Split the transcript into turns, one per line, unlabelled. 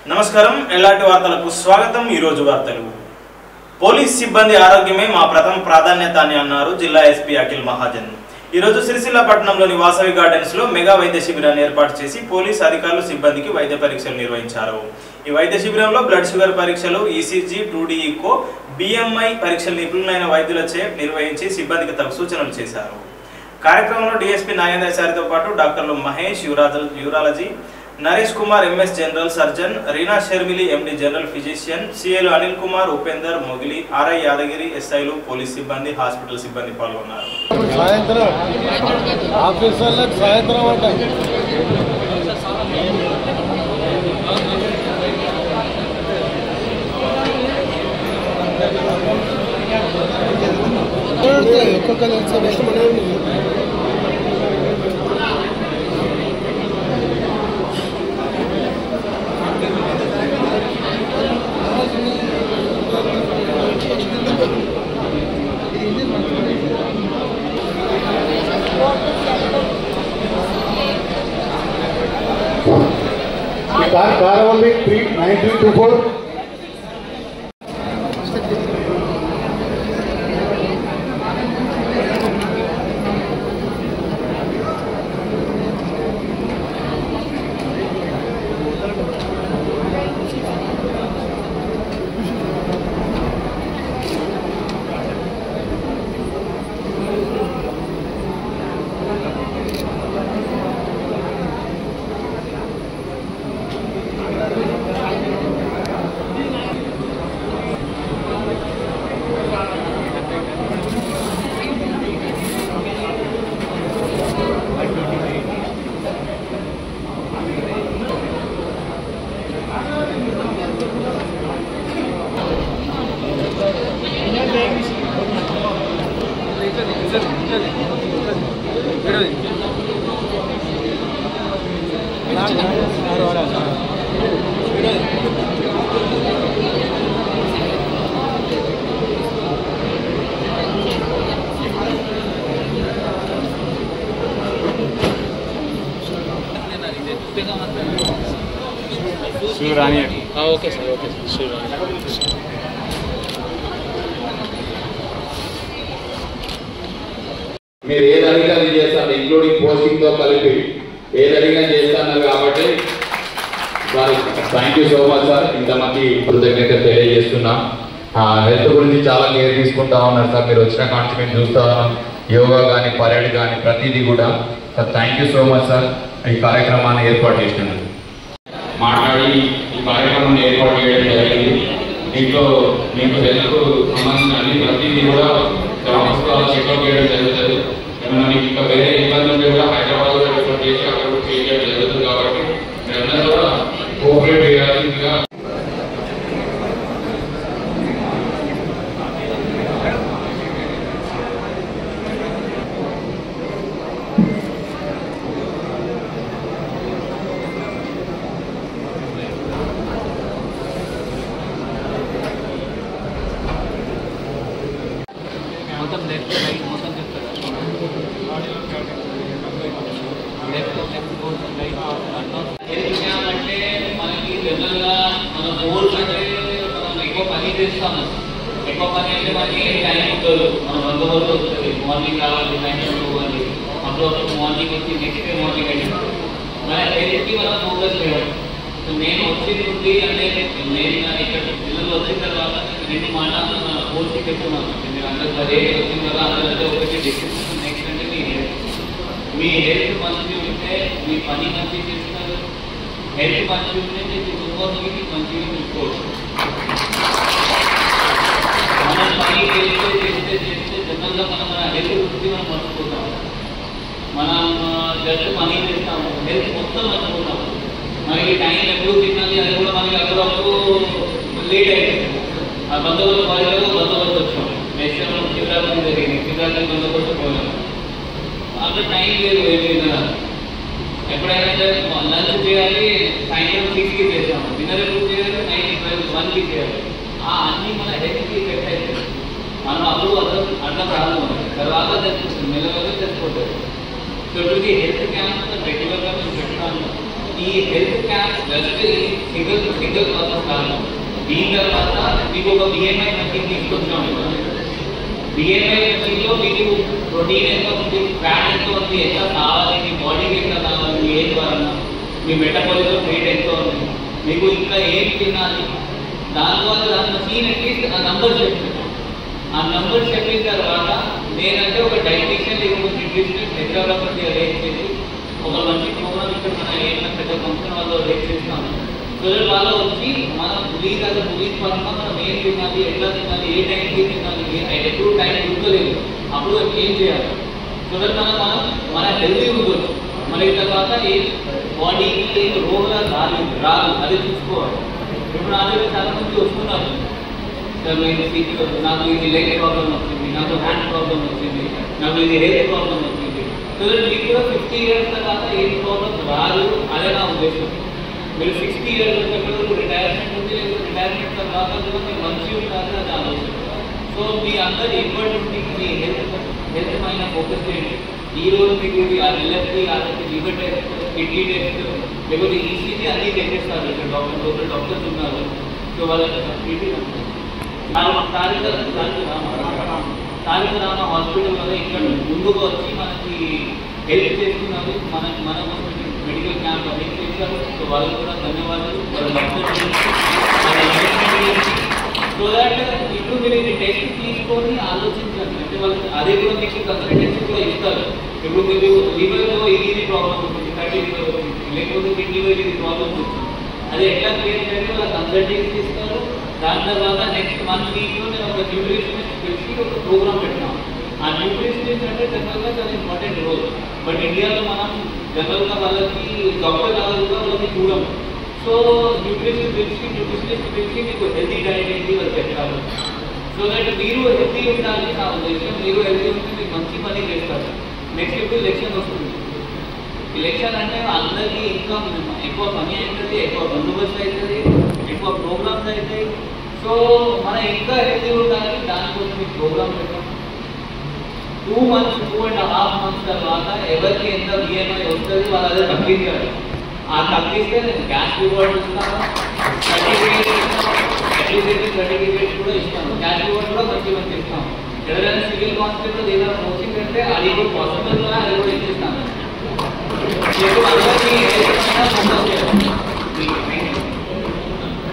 నమస్కారం ఎలాంటి వార్తలకు స్వాగతం ఈ రోజు వార్తలు పోలీస్ సిబ్బంది ఆరోగ్యమే మా ప్రథమ ప్రాధాన్యత అని అన్నారు జిల్లా ఎస్పీ అఖిల్ మహాజన్ ఈ రోజు సిరిసిల్ల పట్టణంలోని వాసవి గార్డెన్స్ లో మెగా వైద్య శిబిరాన్ని ఏర్పాటు చేసి పోలీస్ అధికారులు సిబ్బందికి వైద్య పరీక్షలు నిర్వహించారు ఈ వైద్య శిబిరంలో బ్లడ్ షుగర్ పరీక్షలు ఈసీజీ టూడీ ఈకో బిఎంఐ పరీక్షలు నిపుణులైన వైద్యులచే నిర్వహించి సిబ్బందికి తగు సూచనలు చేశారు కార్యక్రమంలో డిఎస్పీ నాగేంద్రచారితో పాటు డాక్టర్లు మహేష్ యూరాజ urology Naresh Kumar MS general surgeon Reena Sharmili MD general physician సిఏలు అనిల్ కుమార్ ఉపేందర్ మొగిలి ఆర్ఐ యాదగిరి ఎస్ఐలు పోలీస్ సిబ్బంది హాస్పిటల్ సిబ్బంది పాల్గొన్నారు
సాయంత్రం ఆఫీసర్లకు సాయంత్రం అంట
car car only three nine three two four
okay sir okay sir sure
మీరు ఏది అడిగినా అది చేస్తాను ఇంక్లూడింగ్ పోస్టింగ్ తో కలిపి ఏది అడిగినా చేస్తాను కాబట్టి thank you so much sir ఇంతమంది కృతజ్ఞత తెలియజేస్తున్నాం హెల్త్ గురించి చాలా కేర్ తీసుకుంటా ఉన్నారు సార్ మీరు వచ్చిన కాంచి మేము చూస్తా ఉన్నాం యోగా కానీ పరేడ్ కానీ ప్రతిదీ కూడా sir thank you so much sir ఈ కార్యక్రమాన్ని ఏర్పాటు చేసినందుకు మాట్లాడి ఈ కార్యక్రమాన్ని ఏర్పాటు చేయడం జరిగింది దీంట్లో మీకు హెల్త్ సంబంధించిన అన్ని ప్రతిదీ కూడా గ్రామస్తుల చెక్అప్ చేయడం జరుగుతుంది ఏమైనా మీకు ఇంకా వేరే ఇబ్బంది ఉంటే కూడా హైదరాబాద్ లో రిపోర్ట్ చేసి అక్కడ కూడా చేయడం జరుగుతుంది కాబట్టి మీరందరూ కూడా కోఆపరేట్ చేయాల్సిందిగా
మొత్తం లెఫ్ట్ రైట్ మొత్తం చెప్తారా లెఫ్ట్ లెఫ్ట్ రైట్ అంటే మనకి జనరల్గా మన గోల్స్ అంటే మనం ఎక్కువ పని చేస్తాము ఎక్కువ పని అంటే మనకి ఏం టైం ఉండదు మనం బందోబస్తు వస్తుంది మార్నింగ్ రావాలి సాయంత్రం పోవాలి అప్పుడు మార్నింగ్ వచ్చి నెక్స్ట్ డే మార్నింగ్ అయితే మన హెల్త్కి మనం ఫోకస్ చేయాలి సో నేను వచ్చింది ఉంది అంటే నేను నా ఇక్కడ పిల్లలు వచ్చిన తర్వాత రెండు మాటలు నా కోర్సుకి చెప్తున్నాను మీరు అందరూ అదే వచ్చిన తర్వాత అందరితో ఒకటి డిస్కషన్ నెక్స్ట్ అంటే మీ హెల్త్ మీ హెల్త్ మంచిగా ఉంటే మీ పని మంచిగా చేస్తారు హెల్త్ మంచిగా ఉంటే మీ కుటుంబానికి మంచిగా చూసుకోవచ్చు మనం పని చేస్తే చేస్తే చేస్తే జనరల్గా మనం మన హెల్త్ గురించి మనం మర్చిపోతాం మనం జస్ట్ పని చేస్తాము హెల్త్ మొత్తం మర్చిపోతాం మనకి టైం ఎప్పుడు తినాలి అది కూడా మనకి అప్పుడప్పుడు లేట్ అయింది ఆ బందోబస్తు పదిలో బందోబస్తు వచ్చాం నెక్స్ట్ మనం శివరాత్రి జరిగింది శివరాత్రి బందోబస్తు పోయాం అంత టైం లేదు ఏం లేదు ఎప్పుడైనా సరే లంచ్ చేయాలి సాయంత్రం సిక్స్కి చేస్తాము డిన్నర్ ఎప్పుడు చేయాలి నైన్ ట్వెల్వ్ వన్కి చేయాలి ఆ అన్ని మన హెల్త్కి ఎఫెక్ట్ అవుతుంది మనం అప్పుడు అర్థం అర్థం రాదు మనకి. తర్వాత తెలుస్తుంది మెల్లమెల్ల తెలిసిపోతుంది సో ఇప్పుడు హెల్త్ క్యాంప్ రెగ్యులర్గా మేము పెడతాము ఈ హెల్త్ క్యాంప్ జస్ట్ ఈ సింగిల్ సింగిల్ పర్పస్ కాదు దీని తర్వాత మీకు ఒక బిఎంఐ మెషిన్ తీసుకొచ్చాం బిఎంఐ మెషిన్లో మీకు ప్రోటీన్ ఎంత ఉంది ఫ్యాట్ ఎంత ఉంది ఎంత కావాలి మీ బాడీకి ఎంత కావాలి మీ ఏజ్ వలన మీ మెటబాలిజం రేట్ ఎంత ఉంది మీకు ఇంకా ఏం తినాలి దానివల్ల దాని మెషిన్ అట్లీస్ట్ ఆ నంబర్ చెప్తుంది ఆ నంబర్ చెప్పిన తర్వాత నేనంటే ఒక డైటీషియన్ లేకపోతే న్యూట్రిషనిస్ట్ హైదరాబాద్ రేట్ చేసి ఒక మంచి ప్రోగ్రామ్ ఇక్కడ మన ఏమైనా పెద్ద కంపెనీ వాళ్ళు రేట్ చేస్తాము సో వాళ్ళు వచ్చి మనం పులీస్ అది పులీస్ పరంగా మనం ఏం తినాలి ఎట్లా తినాలి ఏ టైంకి తినాలి ఏ- ఎప్పుడు టైం గుర్తులేదు అప్పుడు ఏం చేయాలి సో దట్ మనం మనం మన హెల్తీ ఉండొచ్చు మనకి తర్వాత ఏ బాడీకి ఏం రోగాలు రాలేదు రాదు అది చూసుకోవాలి ఇప్పుడు నా దగ్గర చాలా మంది వస్తున్నారు సార్ నేను సిక్ నాకు ఇది లెగ్ ప్రాబ్లం వచ్చింది నాకు హ్యాండ్ ప్రాబ్లం వచ్చింది నాకు ఇది హెయిర్ ప్రాబ్లం వచ్చింది సో మీకు కూడా ఫిఫ్టీ ఇయర్స్ తర్వాత ఏం ప్రాబ్లం రాదు అదే నా ఉద్దేశం మీరు సిక్స్టీ ఇయర్స్ వచ్చినప్పుడు రిటైర్మెంట్ ఉంది రిటైర్మెంట్ తర్వాత కూడా మీరు మంచిగా ఉండాలి అది ఆలోచన సో మీ అందరు ఇప్పటి మీ హెల్త్ హెల్త్ పైన ఫోకస్ చేయండి ఈ రోజు మీకు ఇది ఆ LFT RFT liver test kidney test లేకపోతే ఈసీజీ అన్నీ చేసేస్తారు ఇక్కడ డాక్టర్ లోకల్ డాక్టర్స్ ఉన్నారు సో వాళ్ళకి కంప్లీట్లీ తారిక తారిక రామ హాస్పిటల్ వల్ల ఇక్కడ ముందుకు వచ్చి మనకి హెల్ప్ చేస్తున్నారు మన మన మెడికల్ క్యాంప్ అన్ని చేశారు సో వాళ్ళకి కూడా ధన్యవాదాలు వాళ్ళ సో దాట్ ఇప్పుడు మీరు ఇది టెస్ట్ తీసుకొని ఆలోచించండి అంటే వాళ్ళకి అదే కూడా మీకు కన్సల్టెన్సీ కూడా ఇస్తారు ఇప్పుడు మీరు లివర్లో ఇది ప్రాబ్లం ఉంటుంది ఫ్యాటీ లివర్ వచ్చింది లేకపోతే కిడ్నీలో ఇది ప్రాబ్లం వచ్చింది అది ఎట్లా క్లియర్ చేయాలి వాళ్ళ కన్సల్టెన్సీ ఇస్తారు దాని తర్వాత నెక్స్ట్ వన్ వీక్లో నేను ఒక న్యూట్రిషనిస్ట్ పెట్టి ఒక ప్రోగ్రామ్ పెట్టినాం ఆ న్యూట్రిషనిస్ట్ అంటే జనరల్గా చాలా ఇంపార్టెంట్ రోల్ బట్ ఇండియాలో మనం జనరల్గా వాళ్ళకి డాక్టర్ కావాలి కూడా వాళ్ళకి చూడము సో న్యూట్రిషన్ పిలిచి న్యూట్రిషనిస్ట్ పిలిచి మీకు హెల్తీ డైట్ ఏంటి వాళ్ళు చెప్తారు సో దట్ మీరు హెల్తీ ఉండాలి నా ఉద్దేశం మీరు హెల్తీ ఉంటే మీరు మంచి పని చేస్తారు నెక్స్ట్ ఇప్పుడు ఎలక్షన్ వస్తుంది ఎలక్షన్ అంటే అందరికీ ఇంకా ఎక్కువ పని అవుతుంది ఎక్కువ బందోబస్తు అవుతుంది ఎక్కువ ప్రోగ్రామ్స్ అవుతాయి సో మనం ఇంకా హెల్తీ ఉండాలి దానికోసం ఈ ప్రోగ్రామ్ పెట్టాం two months two and half months తర్వాత ఎవరికి ఎంత ఈఎంఐ వస్తుంది వాళ్ళు అదే తగ్గించాలి ఆ తగ్గిస్తే నేను క్యాష్ రివార్డ్ ఇస్తాను సర్టిఫికేట్ ఇస్తాను అడ్మినిస్ట్రేటివ్ సర్టిఫికేట్ కూడా ఇస్తాను క్యాష్ రివార్డ్ కూడా మంచి మంచి ఇస్తాం ఎవరైనా సివిల్ కాన్స్టేబుల్ ఏదైనా కోచింగ్ అంటే అది కూడా పాసిబుల్ గా అది కూడా ఇచ్చిస్తాను మీకు అందరికీ ఏ విధంగా ఫోకస్ చేయాలి.